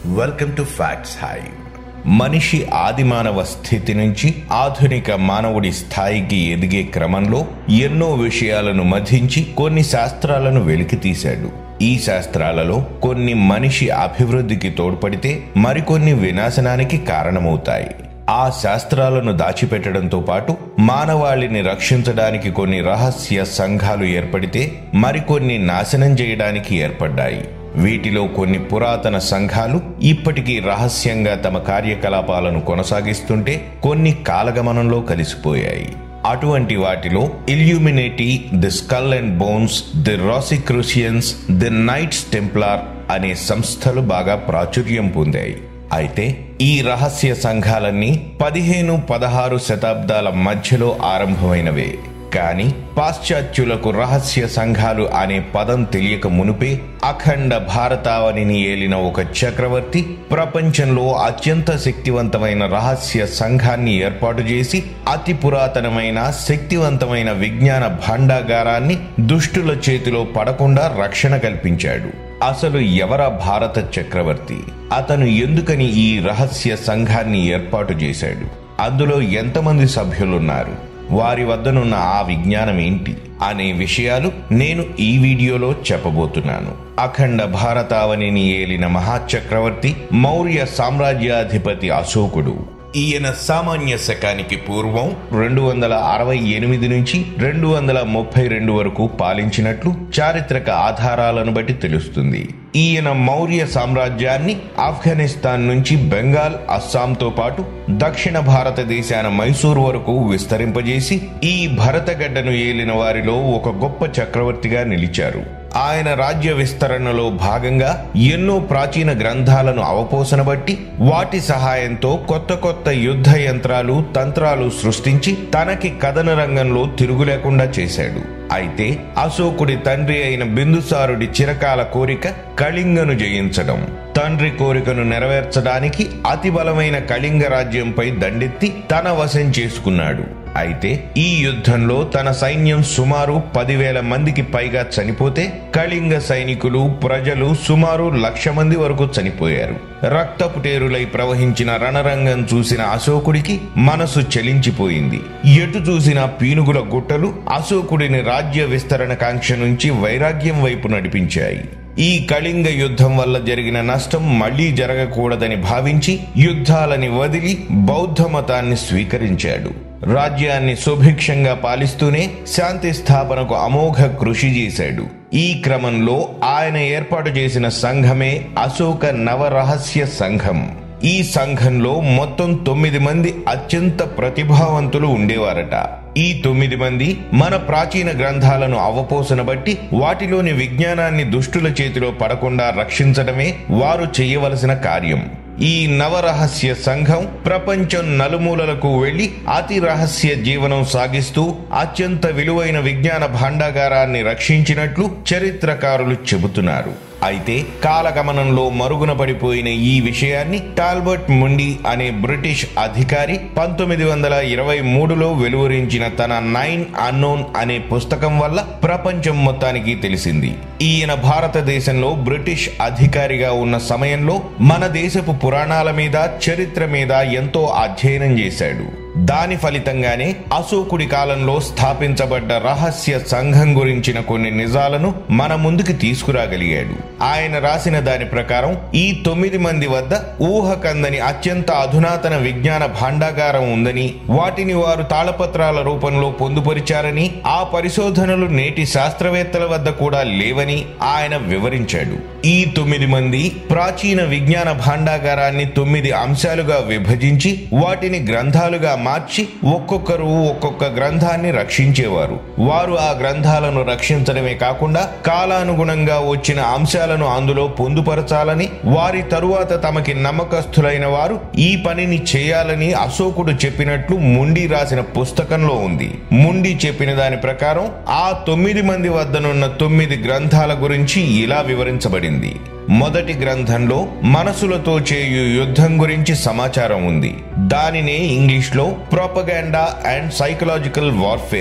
welcome to facts high మనిషి ఆదిమానవ స్థితి నుంచి ఆధునిక మానవుడి స్థాయికి ఎదిగే క్రమంలో ఎన్నో విషయాలను మధించి కొన్ని శాస్త్రాలను వెలికితీశాడు ఈ శాస్త్రాలలో కొన్ని మనిషి అభివృద్ధికి తోడ్పడితే మరికొన్ని వినాశనానికి కారణమవుతాయి ఆ శాస్త్రాలను దాచిపెట్టడంతో పాటు మానవాళిని రక్షించడానికి కొన్ని రహస్య సంఘాలు ఏర్పడితే మరికొన్ని నాశనం చేయడానికి ఏర్పడ్డాయి వీటిలో కొన్ని పురాతన సంఘాలు ఇప్పటికీ రహస్యంగా తమ కార్యకలాపాలను కొనసాగిస్తుంటే కొన్ని కాలగమనంలో కలిసిపోయాయి అటువంటి వాటిలో Illuminati the Skull and Bones the Rosicrucians the Knights Templar అనే సంస్థలు బాగా ప్రాచుర్యం పొందాయి అయితే ఈ రహస్య సంఘాలన్నీ పదిహేను పదహారు శతాబ్దాల మధ్యలో ఆరంభమైనవే కానీ పాశ్చాత్యులకు రహస్య సంఘాలు అనే పదం తెలియక మునుపే అఖండ భారతావనిని ఏలిన ఒక చక్రవర్తి ప్రపంచంలో అత్యంత శక్తివంతమైన రహస్య సంఘాన్ని ఏర్పాటు చేసి అతి పురాతనమైన శక్తివంతమైన విజ్ఞాన భాండాగారాన్ని దుష్టుల చేతిలో పడకుండా రక్షణ కల్పించాడు అసలు ఎవరా భారత చక్రవర్తి అతను ఎందుకని ఈ రహస్య సంఘాన్ని ఏర్పాటు చేశాడు అందులో ఎంతమంది సభ్యులున్నారు వారి వద్దనున్న ఆ విజ్ఞానం ఏంటి అనే విషయాలు నేను ఈ వీడియోలో చెప్పబోతున్నాను అఖండ భారతావనిని ఏలిన మహాచక్రవర్తి మౌర్య సామ్రాజ్యాధిపతి అశోకుడు ఈయన సామాన్య శకానికి పూర్వం రెండు వందల అరవై ఎనిమిది నుంచి రెండు వందల ముప్పై రెండు వరకు పాలించినట్లు చారిత్రక ఆధారాలను బట్టి తెలుస్తుంది ఈయన మౌర్య సామ్రాజ్యాన్ని ఆఫ్ఘనిస్తాన్ నుంచి బెంగాల్ అస్సాంతో పాటు దక్షిణ భారతదేశాన మైసూరు వరకు విస్తరింపజేసి ఈ భరతగడ్డను ఏలిన వారిలో ఒక గొప్ప చక్రవర్తిగా నిలిచారు ఆయన రాజ్య విస్తరణలో భాగంగా ఎన్నో ప్రాచీన గ్రంథాలను అవపోసనబట్టి వాటి సహాయంతో కొత్త కొత్త యుద్ధ యంత్రాలు తంత్రాలు సృష్టించి తనకి కథన రంగంలో తిరుగు లేకుండా చేశాడు అయితే అశోకుడి తండ్రి అయిన బిందుసారుడి చిరకాల కోరిక కళింగను జయించడం తండ్రి కోరికను నెరవేర్చడానికి అతి బలమైన కళింగ రాజ్యంపై దండెత్తి తన వశం చేసుకున్నాడు అయితే ఈ యుద్ధంలో తన సైన్యం సుమారు పదివేల మందికి పైగా చనిపోతే కళింగ సైనికులు ప్రజలు సుమారు లక్ష మంది వరకు చనిపోయారు రక్తపుటేరులై ప్రవహించిన రణరంగం చూసిన అశోకుడికి మనసు చలించిపోయింది ఎటు చూసిన పీనుగుల గుట్టలు అశోకుడిని రాజ్య విస్తరణ కాంక్ష నుంచి వైరాగ్యం వైపు నడిపించాయి ఈ కళింగ యుద్ధం వల్ల జరిగిన నష్టం మళ్లీ జరగకూడదని భావించి యుద్ధాలని వదిలి బౌద్ధ మతాన్ని స్వీకరించాడు రాజ్యాన్ని సుభిక్షంగా పాలిస్తూనే శాంతి స్థాపనకు అమోఘ కృషి చేశాడు ఈ క్రమంలో ఆయన ఏర్పాటు చేసిన సంఘమే అశోక నవరహస్య సంఘం ఈ సంఘంలో మొత్తం తొమ్మిది మంది అత్యంత ప్రతిభావంతులు ఉండేవారట ఈ తొమ్మిది మంది మన ప్రాచీన గ్రంథాలను అవపోసన బట్టి వాటిలోని విజ్ఞానాన్ని దుష్టుల చేతిలో పడకుండా రక్షించడమే వారు చేయవలసిన కార్యం ఈ నవరహస్య సంఘం ప్రపంచం నలుమూలలకు వెళ్లి అతి రహస్య జీవనం సాగిస్తూ అత్యంత విలువైన విజ్ఞాన భాండాగారాన్ని రక్షించినట్లు చరిత్రకారులు చెబుతున్నారు అయితే కాలగమనంలో మరుగున పడిపోయిన ఈ విషయాన్ని టాల్బర్ట్ ముండి అనే బ్రిటిష్ అధికారి పంతొమ్మిది వందల ఇరవై మూడులో వెలువరించిన తన నైన్ అన్నోన్ అనే పుస్తకం వల్ల ప్రపంచం మొత్తానికి తెలిసింది ఈయన భారతదేశంలో బ్రిటిష్ అధికారిగా ఉన్న సమయంలో మన దేశపు పురాణాల మీద చరిత్ర మీద ఎంతో అధ్యయనం చేశాడు దాని ఫలితంగానే అశోకుడి కాలంలో స్థాపించబడ్డ రహస్య సంఘం గురించిన కొన్ని నిజాలను మన ముందుకు తీసుకురాగలిగాడు ఆయన రాసిన దాని ప్రకారం ఈ తొమ్మిది మంది వద్ద ఊహకందని అత్యంత అధునాతన విజ్ఞాన భాండాగారం ఉందని వాటిని వారు తాళపత్రాల రూపంలో పొందుపరిచారని ఆ పరిశోధనలు నేటి శాస్త్రవేత్తల వద్ద కూడా లేవని ఆయన వివరించాడు ఈ తొమ్మిది మంది ప్రాచీన విజ్ఞాన భాండాగారాన్ని తొమ్మిది అంశాలుగా విభజించి వాటిని గ్రంథాలుగా మార్చి ఒక్కొక్కరు ఒక్కొక్క గ్రంథాన్ని రక్షించేవారు వారు ఆ గ్రంథాలను రక్షించడమే కాకుండా కాలానుగుణంగా వచ్చిన అంశాలను అందులో పొందుపరచాలని వారి తరువాత తమకి నమ్మకస్తులైన వారు ఈ పనిని చేయాలని అశోకుడు చెప్పినట్లు ముండి రాసిన పుస్తకంలో ఉంది ముండి చెప్పిన దాని ప్రకారం ఆ తొమ్మిది మంది వద్దనున్న తొమ్మిది గ్రంథాల గురించి ఇలా వివరించబడింది మొదటి గ్రంథంలో మనసులతో చేయు యుద్ధం గురించి సమాచారం ఉంది దానినే ఇంగ్లీష్లో ప్రొపగాండా అండ్ సైకలాజికల్ వార్ఫేర్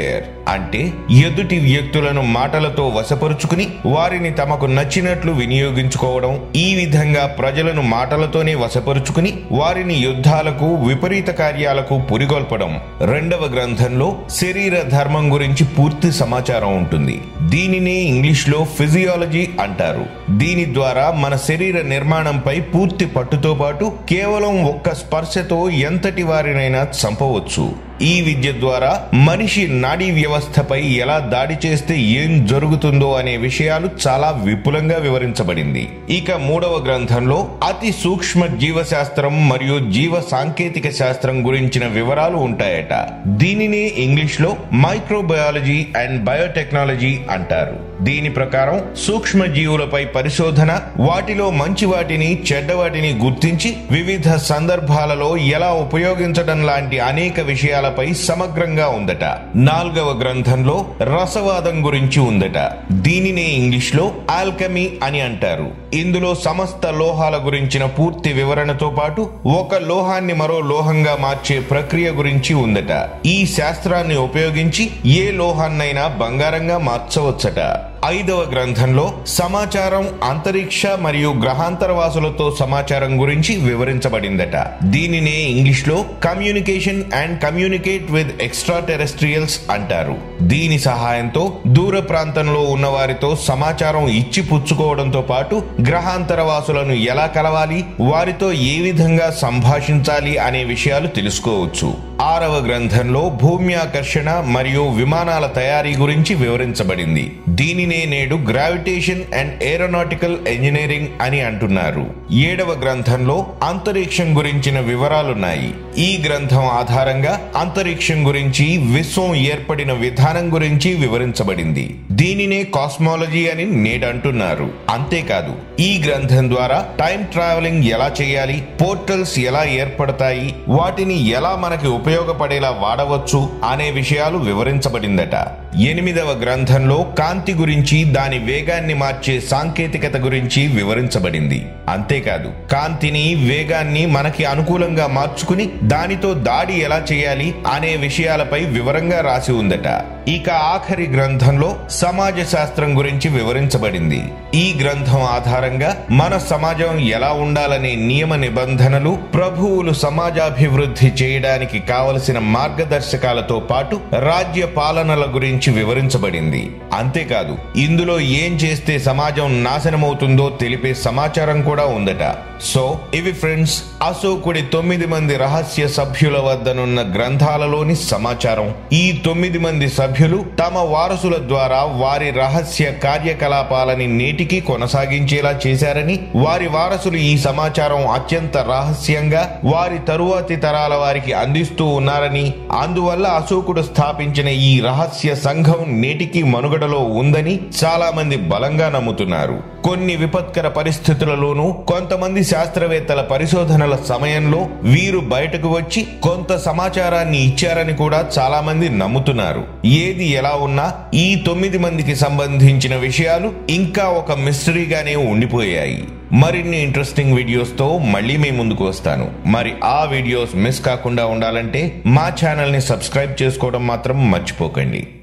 అంటే ఎదుటి వ్యక్తులను మాటలతో వశపరుచుకుని వారిని తమకు నచ్చినట్లు వినియోగించుకోవడం ఈ విధంగా ప్రజలను మాటలతోనే వశపరుచుకుని వారిని యుద్ధాలకు విపరీత కార్యాలకు పురిగొల్పడం రెండవ గ్రంథంలో శరీర ధర్మం గురించి పూర్తి సమాచారం ఉంటుంది దీనినే ఇంగ్లీష్ లో ఫిజియాలజీ అంటారు దీని ద్వారా మన శరీర నిర్మాణంపై పూర్తి పట్టుతో పాటు కేవలం ఒక్క స్పర్శతో ఎంతటి వారినైనా చంపవచ్చు ఈ విద్య ద్వారా మనిషి నాడీ వ్యవస్థపై ఎలా దాడి చేస్తే ఏం జరుగుతుందో అనే విషయాలు చాలా విపులంగా వివరించబడింది ఇక మూడవ గ్రంథంలో అతి సూక్ష్మ జీవశాస్త్రం మరియు జీవ సాంకేతిక శాస్త్రం గురించిన వివరాలు ఉంటాయట దీనిని ఇంగ్లీష్ లో మైక్రోబయాలజీ అండ్ బయోటెక్నాలజీ అంటారు దీని ప్రకారం సూక్ష్మ జీవులపై పరిశోధన వాటిలో మంచి వాటిని చెడ్డ వాటిని గుర్తించి వివిధ సందర్భాలలో ఎలా ఉపయోగించడం లాంటి అనేక విషయాలపై సమగ్రంగా ఉందట నాల్గవ గ్రంథంలో రసవాదం గురించి ఉందట దీనినే ఇంగ్లీష్ లో ఆల్కమీ అని అంటారు ఇందులో సమస్త లోహాల గురించిన పూర్తి వివరణతో పాటు ఒక లోహాన్ని మరో లోహంగా మార్చే ప్రక్రియ గురించి ఉందట ఈ శాస్త్రాన్ని ఉపయోగించి ఏ లోహాన్నైనా బంగారంగా మార్చవచ్చట ఐదవ గ్రంథంలో సమాచారం అంతరిక్ష మరియు గ్రహాంతరవాసులతో సమాచారం గురించి వివరించబడిందట దీనినే ఇంగ్లీష్ లో communication and communicate with extraterrestrials అంటారు దీని సహాయంతో దూర ప్రాంతంలో ఉన్న వారితో సమాచారం ఇచ్చి పుచ్చుకోవడంతో పాటు గ్రహాంతరవాసులను ఎలా కలవాలి వారితో ఏ విధంగా సంభాషించాలి అనే విషయాలు తెలుసుకోవచ్చు ఆరవ గ్రంథంలో భూమి ఆకర్షణ మరియు విమానాల తయారీ గురించి వివరించబడింది దీనినే నేడు గ్రావిటేషన్ అండ్ ఏరోనాటికల్ ఇంజనీరింగ్ అని అంటున్నారు ఏడవ గ్రంథంలో అంతరిక్షం గురించిన వివరాలున్నాయి ఈ గ్రంథం ఆధారంగా అంతరిక్షం గురించి విశ్వం ఏర్పడిన విధానం గురించి వివరించబడింది దీనినే కాస్మాలజీ అని నేడంటున్నారు అంతేకాదు ఈ గ్రంథం ద్వారా టైం ట్రావెలింగ్ ఎలా చేయాలి పోర్టల్స్ ఎలా ఏర్పడతాయి వాటిని ఎలా మనకి ఉపయోగపడేలా వాడవచ్చు అనే విషయాలు వివరించబడిందట ఎనిమిదవ గ్రంథంలో కాంతి గురించి దాని వేగాన్ని మార్చే సాంకేతికత గురించి వివరించబడింది అంతేకాదు కాంతిని వేగాన్ని మనకి అనుకూలంగా మార్చుకుని దానితో దాడి ఎలా చేయాలి అనే విషయాలపై వివరంగా రాసి ఉందట ఇక ఆఖరి గ్రంథంలో సమాజ శాస్త్రం గురించి వివరించబడింది ఈ గ్రంథం ఆధారంగా మన సమాజం ఎలా ఉండాలనే నియమ నిబంధనలు ప్రభువులు సమాజాభివృద్ధి చేయడానికి కావలసిన మార్గదర్శకాలతో పాటు రాజ్య పాలనల గురించి వివరించబడింది అంతేకాదు ఇందులో ఏం చేస్తే సమాజం నాశనమవుతుందో తెలిపే సమాచారం కూడా ఉందట సో ఇవి ఫ్రెండ్స్ అశోకుడి తొమ్మిది మంది రహస్య సభ్యుల వద్దనున్న గ్రంథాలలోని సమాచారం ఈ తొమ్మిది మంది సభ్యులు తమ వారసుల ద్వారా వారి రహస్య కార్యకలాపాలని నేటికి కొనసాగించేలా చేశారని వారి వారసులు ఈ సమాచారం అత్యంత రహస్యంగా వారి తరువాతి తరాల వారికి అందిస్తూ ఉన్నారని అందువల్ల అశోకుడు స్థాపించిన ఈ రహస్య సంఘం నేటికి మనుగడలో ఉందని చాలా మంది బలంగా నమ్ముతున్నారు కొన్ని విపత్కర పరిస్థితులలోనూ కొంతమంది శాస్త్రవేత్తల పరిశోధనల సమయంలో వీరు బయటకు వచ్చి కొంత సమాచారాన్ని ఇచ్చారని కూడా చాలా మంది నమ్ముతున్నారు ఏది ఎలా ఉన్నా ఈ తొమ్మిది మందికి సంబంధించిన విషయాలు ఇంకా ఒక మిస్టరీగానే ఉండిపోయాయి మరిన్ని ఇంట్రెస్టింగ్ వీడియోస్తో మళ్ళీ మీ ముందుకు వస్తాను మరి ఆ వీడియోస్ మిస్ కాకుండా ఉండాలంటే మా ఛానల్ని సబ్స్క్రైబ్ చేసుకోవడం మాత్రం మర్చిపోకండి